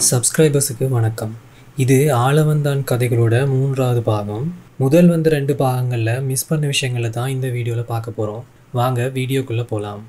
சப்ஸ்கிரைபர்ஸுக்கு வணக்கம் இது ஆளவந்தான் கதைகளோட மூன்றாவது பாகம் முதல் வந்து ரெண்டு பாகங்களில் மிஸ் பண்ண விஷயங்களை தான் இந்த வீடியோவில் பார்க்க போகிறோம் வாங்க வீடியோக்குள்ளே போகலாம்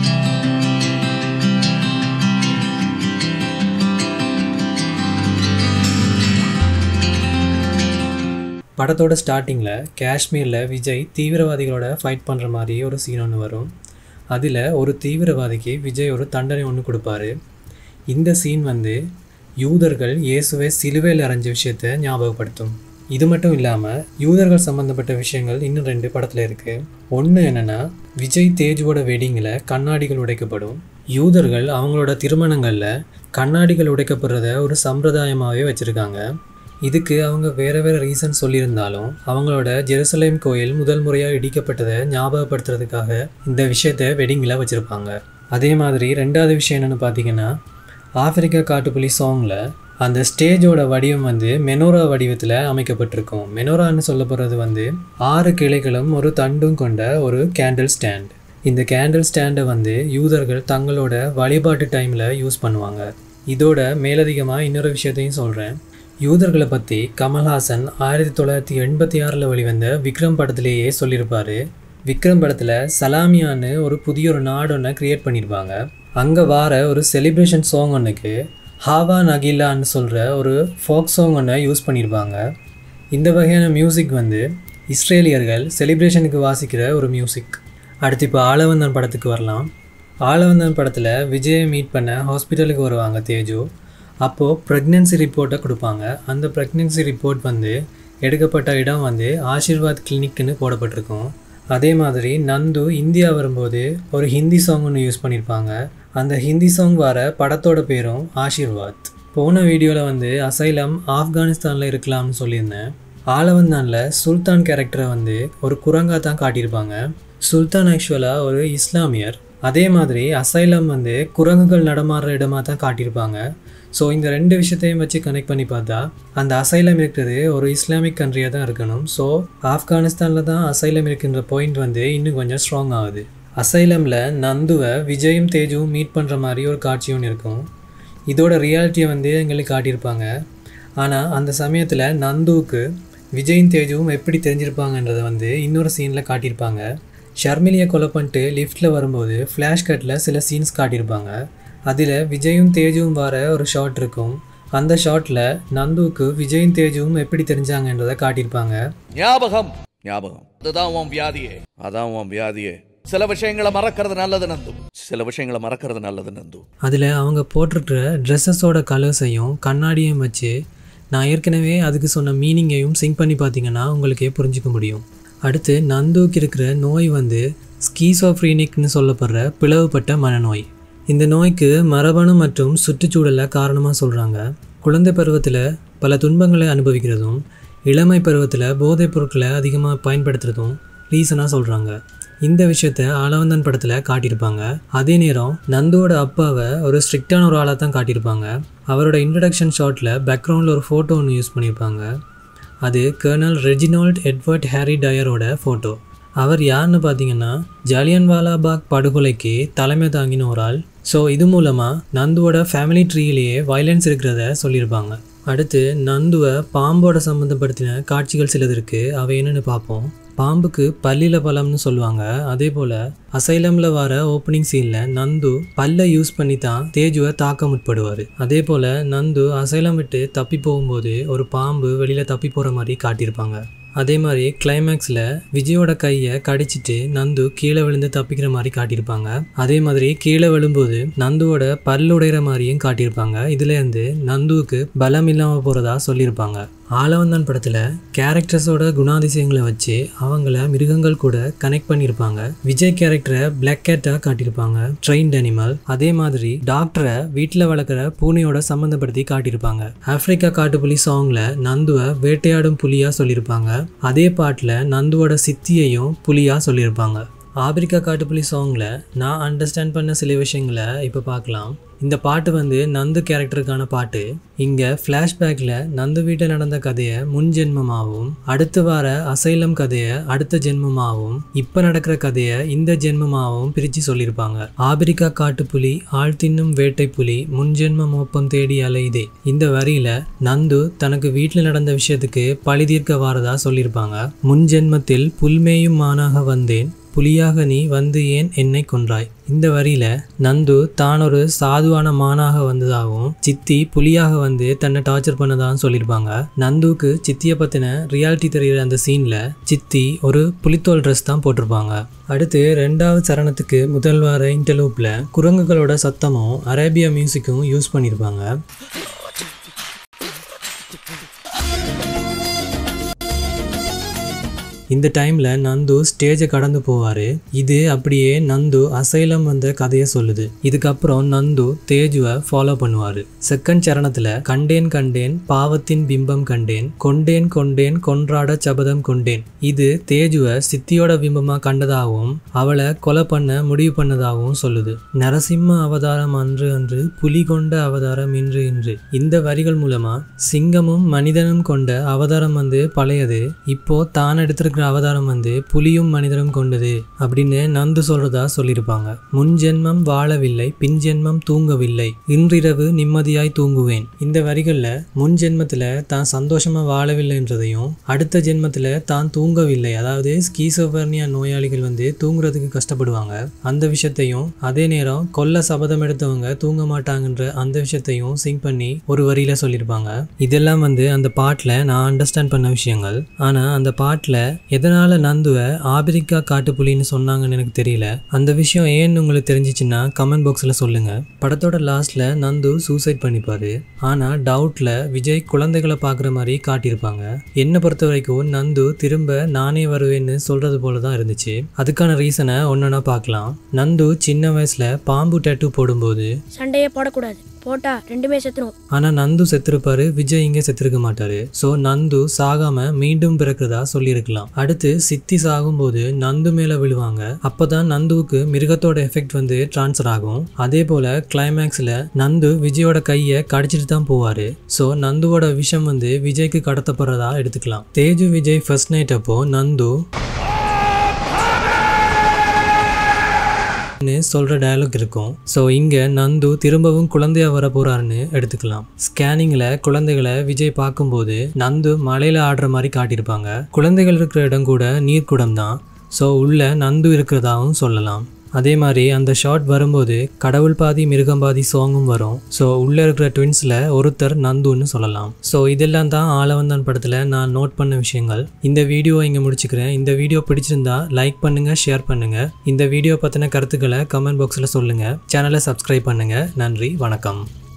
படத்தோட ஸ்டார்டிங்கில் காஷ்மீரில் விஜய் தீவிரவாதிகளோட ஃபைட் பண்ணுற மாதிரி ஒரு சீன் ஒன்று வரும் அதில் ஒரு தீவிரவாதிக்கு விஜய் ஒரு தண்டனை ஒன்று கொடுப்பாரு இந்த சீன் வந்து யூதர்கள் இயேசுவை சிலுவையில் அரைஞ்ச விஷயத்தை ஞாபகப்படுத்தும் இது மட்டும் இல்லாமல் யூதர்கள் சம்மந்தப்பட்ட விஷயங்கள் இன்னும் ரெண்டு படத்தில் இருக்குது ஒன்று என்னென்னா விஜய் தேஜுவோட வெட்டிங்கில் கண்ணாடிகள் உடைக்கப்படும் யூதர்கள் அவங்களோட திருமணங்களில் கண்ணாடிகள் உடைக்கப்படுறத ஒரு சம்பிரதாயமாகவே வச்சுருக்காங்க இதுக்கு அவங்க வேறு வேறு ரீசன் சொல்லியிருந்தாலும் அவங்களோட ஜெருசலேம் கோயில் முதல் முறையாக இடிக்கப்பட்டதை ஞாபகப்படுத்துறதுக்காக இந்த விஷயத்தை வெட்டிங்கில் வச்சுருப்பாங்க அதே மாதிரி ரெண்டாவது விஷயம் என்னென்னு பார்த்தீங்கன்னா ஆப்பிரிக்கா காட்டுப்புலி சாங்கில் அந்த ஸ்டேஜோட வடிவம் வந்து மெனோரா வடிவத்தில் அமைக்கப்பட்டிருக்கும் மெனோரான்னு சொல்லப்படுறது வந்து ஆறு கிளைகளும் ஒரு தண்டும் கொண்ட ஒரு கேண்டில் ஸ்டாண்ட் இந்த கேண்டில் ஸ்டாண்டை வந்து யூதர்கள் தங்களோட வழிபாட்டு டைமில் யூஸ் பண்ணுவாங்க இதோட மேலதிகமாக இன்னொரு விஷயத்தையும் சொல்கிறேன் யூதர்களை பற்றி கமல்ஹாசன் ஆயிரத்தி தொள்ளாயிரத்தி எண்பத்தி ஆறில் வெளிவந்த விக்ரம் படத்திலேயே சொல்லியிருப்பார் விக்ரம் படத்தில் சலாமியான்னு ஒரு புதிய ஒரு நாடு ஒன்று க்ரியேட் பண்ணியிருப்பாங்க அங்கே வார ஒரு செலிப்ரேஷன் சாங் ஒன்றுக்கு ஹாவா நகிலான்னு சொல்கிற ஒரு ஃபோக் சாங் ஒன்றை யூஸ் பண்ணியிருப்பாங்க இந்த வகையான மியூசிக் வந்து இஸ்ரேலியர்கள் செலிப்ரேஷனுக்கு வாசிக்கிற ஒரு மியூசிக் அடுத்து இப்போ ஆளவந்தன் படத்துக்கு வரலாம் ஆளவந்தன் படத்தில் விஜயை மீட் பண்ண ஹாஸ்பிட்டலுக்கு வருவாங்க தேஜு அப்போது ப்ரெக்னென்சி ரிப்போர்ட்டை கொடுப்பாங்க அந்த ப்ரெக்னென்சி ரிப்போர்ட் வந்து எடுக்கப்பட்ட இடம் வந்து ஆஷிர்வாத் கிளினிக்னு போடப்பட்டிருக்கும் அதே மாதிரி நந்து இந்தியா வரும்போது ஒரு ஹிந்தி சாங் ஒன்று யூஸ் பண்ணியிருப்பாங்க அந்த ஹிந்தி சாங் வர படத்தோட பேரும் ஆஷிர்வாத் போன வீடியோவில் வந்து அசைலம் ஆப்கானிஸ்தானில் இருக்கலாம்னு சொல்லியிருந்தேன் ஆலவந்தானில் சுல்தான் கேரக்டரை வந்து ஒரு குரங்கா தான் காட்டியிருப்பாங்க சுல்தான் ஆக்சுவலாக ஒரு இஸ்லாமியர் அதே மாதிரி அசைலம் வந்து குரங்குகள் நடமாடுற இடமா தான் காட்டியிருப்பாங்க ஸோ இந்த ரெண்டு விஷயத்தையும் வச்சு கனெக்ட் பண்ணி பார்த்தா அந்த அசைலம் இருக்கிறது ஒரு இஸ்லாமிக் கண்ட்ரியாக தான் இருக்கணும் ஸோ ஆப்கானிஸ்தானில் தான் அசைலம் இருக்கின்ற பாயிண்ட் வந்து இன்னும் கொஞ்சம் ஸ்ட்ராங் ஆகுது அசைலமில் நந்துவை விஜயும் தேஜுவும் மீட் பண்ணுற மாதிரி ஒரு காட்சி ஒன்று இருக்கும் இதோட ரியாலிட்டியை வந்து எங்களுக்கு காட்டியிருப்பாங்க ஆனால் அந்த சமயத்தில் நந்துவுக்கு விஜயும் தேஜுவும் எப்படி தெரிஞ்சிருப்பாங்கன்றதை வந்து இன்னொரு சீனில் காட்டியிருப்பாங்க ஷர்மிலியை கொலை பண்ணிட்டு லிஃப்ட்டில் வரும்போது ஃப்ளாஷ் கட்டில் சில சீன்ஸ் காட்டியிருப்பாங்க அதில் விஜயும் தேஜுவும் வர ஒரு ஷாட் இருக்கும் அந்த ஷாட்டில் நந்துவுக்கு விஜயும் தேஜுவும் எப்படி தெரிஞ்சாங்கன்றதை காட்டியிருப்பாங்க ஞாபகம் ஞாபகம் அதுதான் உன் வியாதியே அதான் உன் வியாதியே சில விஷயங்களை மறக்கிறது நல்லது நந்து சில விஷயங்களை மறக்கிறது நல்லது நந்து அதில் அவங்க போட்டிருக்கிற ட்ரெஸ்ஸஸோட கலர்ஸையும் கண்ணாடியும் வச்சு நான் ஏற்கனவே அதுக்கு சொன்ன மீனிங்கையும் சிங்க் பண்ணி பார்த்தீங்கன்னா உங்களுக்கே புரிஞ்சுக்க முடியும் அடுத்து நந்துவுக்கு இருக்கிற நோய் வந்து ஸ்கீசோஃப்ரீனிக்னு சொல்லப்படுற பிளவுபட்ட மனநோய் இந்த நோய்க்கு மரபணு மற்றும் சுற்றுச்சூழலை காரணமாக சொல்கிறாங்க குழந்தை பருவத்தில் பல துன்பங்களை அனுபவிக்கிறதும் இளமை பருவத்தில் போதைப் பொருட்களை அதிகமாக பயன்படுத்துகிறதும் ரீசனாக சொல்கிறாங்க இந்த விஷயத்த ஆளவந்தன் படத்தில் காட்டியிருப்பாங்க அதே நேரம் நந்துவோட அப்பாவை ஒரு ஸ்ட்ரிக்டான ஒரு ஆளாக தான் காட்டியிருப்பாங்க அவரோட இன்ட்ரடக்ஷன் ஷாட்டில் பேக்ரவுண்டில் ஒரு ஃபோட்டோ ஒன்று யூஸ் பண்ணியிருப்பாங்க அது கர்னல் ரெஜினால்ட் எட்வர்ட் ஹாரி டயரோட ஃபோட்டோ அவர் யாருன்னு பார்த்தீங்கன்னா ஜலியன்வாலாபாக் படுகொலைக்கு தலைமை தாங்கின ஒரு ஆள் ஸோ இது மூலமாக நந்துவோட ஃபேமிலி ட்ரீலேயே வயலன்ஸ் இருக்கிறத சொல்லியிருப்பாங்க அடுத்து நந்துவை பாம்போட சம்மந்தப்படுத்தின காட்சிகள் சிலது இருக்குது அவை என்னென்னு பார்ப்போம் பாம்புக்கு பல்லில பழம்னு சொல்லுவாங்க அதே போல் அசைலமில் வர ஓப்பனிங் சீனில் நந்து பல்லை யூஸ் பண்ணி தான் தேஜுவை தாக்க முற்படுவார் அதே போல் நந்து அசைலம் விட்டு தப்பி போகும்போது ஒரு பாம்பு வெளியில் தப்பி போகிற மாதிரி காட்டியிருப்பாங்க அதே மாதிரி கிளைமேக்ஸில் விஜயோட கையை கடிச்சிட்டு நந்து கீழே விழுந்து தப்பிக்கிற மாதிரி காட்டியிருப்பாங்க அதே மாதிரி கீழே விழும்போது நந்துவோட பல் உடையிற மாதிரியும் காட்டியிருப்பாங்க இதுலேருந்து நந்துவுக்கு பலம் இல்லாமல் போகிறதா சொல்லியிருப்பாங்க ஆலவந்தான் படத்தில் கேரக்டர்ஸோட குணாதிசயங்களை வச்சு அவங்கள மிருகங்கள் கூட கனெக்ட் பண்ணியிருப்பாங்க விஜய் கேரக்டரை பிளாக் கேட்டாக காட்டியிருப்பாங்க ட்ரெயின்ட் அனிமல் அதே மாதிரி டாக்டரை வீட்டில் வளர்க்குற பூனையோட சம்மந்தப்படுத்தி காட்டியிருப்பாங்க ஆப்பிரிக்கா காட்டுப்புலி சாங்கில் நந்துவை வேட்டையாடும் புலியாக சொல்லியிருப்பாங்க அதே பாட்டில் நந்துவோட சித்தியையும் புலியாக சொல்லியிருப்பாங்க ஆப்பிரிக்கா காட்டுப்புலி சாங்கில் நான் அண்டர்ஸ்டாண்ட் பண்ண சில விஷயங்களை இப்போ பார்க்கலாம் இந்த பாட்டு வந்து நந்து கேரக்டருக்கான பாட்டு இங்கே ஃப்ளாஷ்பேக்கில் நந்து வீட்டில் நடந்த கதையை முன் ஜென்மமாகவும் அடுத்து வர அசைலம் கதையை அடுத்த ஜென்மமாகவும் இப்போ நடக்கிற கதையை இந்த ஜென்மமாகவும் பிரித்து சொல்லியிருப்பாங்க ஆபிரிக்கா காட்டுப்புலி ஆள் தின்னும் வேட்டை புலி முன்ஜென்ம மோப்பம் தேடி அலையுதே இந்த வரியில நந்து தனக்கு வீட்டில் நடந்த விஷயத்துக்கு பழி தீர்க்க வாரதா சொல்லியிருப்பாங்க முன் ஜென்மத்தில் புல்மேயும் மானாக வந்தேன் புலியாக நீ வந்து ஏன் என்னை கொன்றாய் இந்த வரியில நந்து தான் ஒரு சாதுவான மானாக வந்ததாகவும் சித்தி புலியாக வந்து தன்னை டார்ச்சர் பண்ணதாகவும் சொல்லியிருப்பாங்க நந்துவுக்கு சித்தியை பற்றின ரியாலிட்டி தெரிகிற அந்த சீனில் சித்தி ஒரு புலித்தோல் ட்ரெஸ் தான் போட்டிருப்பாங்க அடுத்து ரெண்டாவது சரணத்துக்கு முதல் வார இன்டர்லூப்பில் குரங்குகளோட சத்தமும் அரேபியா மியூசிக்கும் யூஸ் பண்ணியிருப்பாங்க இந்த டைமில் நந்து ஸ்டேஜை கடந்து போவார் இது அப்படியே நந்து அசைலம் வந்த கதையை சொல்லுது இதுக்கப்புறம் நந்து தேஜுவை ஃபாலோ பண்ணுவார் செகண்ட் சரணத்தில் கண்டேன் கண்டேன் பாவத்தின் பிம்பம் கண்டேன் கொண்டேன் கொண்டேன் கொன்றாட சபதம் கொண்டேன் இது தேஜுவை சித்தியோட பிம்பமாக கண்டதாகவும் அவளை கொலை பண்ண முடிவு பண்ணதாகவும் சொல்லுது நரசிம்ம அவதாரம் அன்று அன்று புலி கொண்ட அவதாரம் இன்று இன்று இந்த வரிகள் மூலமா சிங்கமும் மனிதனும் கொண்ட அவதாரம் வந்து பழையது இப்போ தான் எடுத்திருக்கிற அவதாரம் வந்து புலியும் மனிதனும் கொண்டது அப்படின்னு நந்து சொல்றதா சொல்லியிருப்பாங்க முன் ஜென்மம் வாழவில்லை பின் ஜென்மம் தூங்கவில்லை இன்றிரவு நிம்மதியாய் தூங்குவேன் இந்த வரிகள்ல முன் ஜென்மத்துல தான் சந்தோஷமா வாழவில்லைன்றதையும் அடுத்த ஜென்மத்துல தான் தூங்கவில்லை அதாவது ஸ்கீசோபர்னியா நோயாளிகள் வந்து தூங்குறதுக்கு கஷ்டப்படுவாங்க அந்த விஷயத்தையும் அதே நேரம் கொல்ல சபதம் எடுத்தவங்க தூங்க மாட்டாங்கன்ற அந்த விஷயத்தையும் சிங் பண்ணி ஒரு வரியில சொல்லியிருப்பாங்க இதெல்லாம் வந்து அந்த பாட்டில் நான் அண்டர்ஸ்டாண்ட் பண்ண விஷயங்கள் ஆனால் அந்த பாட்டில் எதனால் நந்துவை ஆபிரிக்கா காட்டுப்புலின்னு சொன்னாங்கன்னு எனக்கு தெரியல அந்த விஷயம் ஏன்னு உங்களுக்கு தெரிஞ்சிச்சுன்னா கமெண்ட் பாக்ஸில் சொல்லுங்கள் படத்தோட லாஸ்ட்டில் நந்து சூசைட் பண்ணிப்பாரு ஆனால் டவுட்டில் விஜய் குழந்தைகளை பார்க்குற மாதிரி காட்டியிருப்பாங்க என்னை பொறுத்த வரைக்கும் நந்து திரும்ப நானே வருவேன்னு சொல்கிறது போல தான் இருந்துச்சு அதுக்கான ரீசனை ஒன்றா பார்க்கலாம் நந்து சின்ன வயசில் பாம்பு டேட்டு போடும்போது சண்டையே போடக்கூடாது போட்டா ரெண்டுமே செத்துரும் ஆனால் நந்து செத்துருப்பாரு விஜய் இங்கே செத்துருக்க மாட்டாரு ஸோ நந்து சாகாம மீண்டும் பிறக்கிறதா சொல்லியிருக்கலாம் அடுத்து சித்தி சாகும்போது நந்து மேலே விழுவாங்க அப்பதான் நந்துவுக்கு மிருகத்தோட எஃபெக்ட் வந்து ட்ரான்ஸ்ஃபர் ஆகும் அதே போல கிளைமேக்ஸில் நந்து விஜயோட கையை கடிச்சிட்டு தான் போவாரு ஸோ நந்துவோட விஷம் வந்து விஜய்க்கு கடத்தப்படுறதா எடுத்துக்கலாம் தேஜு விஜய் ஃபர்ஸ்ட் நைட் அப்போ நந்து ன்னு சொல்கிற டயலாக் இருக்கும் ஸோ இங்கே நந்து திரும்பவும் குழந்தையா வர போறாருன்னு எடுத்துக்கலாம் ஸ்கேனிங்கில் குழந்தைகளை விஜய் பார்க்கும்போது நந்து மலையில் ஆடுற மாதிரி காட்டியிருப்பாங்க குழந்தைகள் இருக்கிற இடம் கூட நீர்க்குடம் தான் ஸோ உள்ள நந்து இருக்கிறதாவும் சொல்லலாம் அதே மாதிரி அந்த ஷாட் வரும்போது கடவுள் பாதி மிருகம் பாதி சாங்கும் வரும் ஸோ உள்ளே இருக்கிற ட்வின்ஸில் ஒருத்தர் நந்துன்னு சொல்லலாம் ஸோ இதெல்லாம் தான் ஆளவந்தான் படத்தில் நான் நோட் பண்ண விஷயங்கள் இந்த வீடியோ இங்கே முடிச்சுக்கிறேன் இந்த வீடியோ பிடிச்சிருந்தா லைக் பண்ணுங்கள் ஷேர் பண்ணுங்கள் இந்த வீடியோ பற்றின கருத்துக்களை கமெண்ட் பாக்ஸில் சொல்லுங்கள் சேனலை சப்ஸ்கிரைப் பண்ணுங்கள் நன்றி வணக்கம்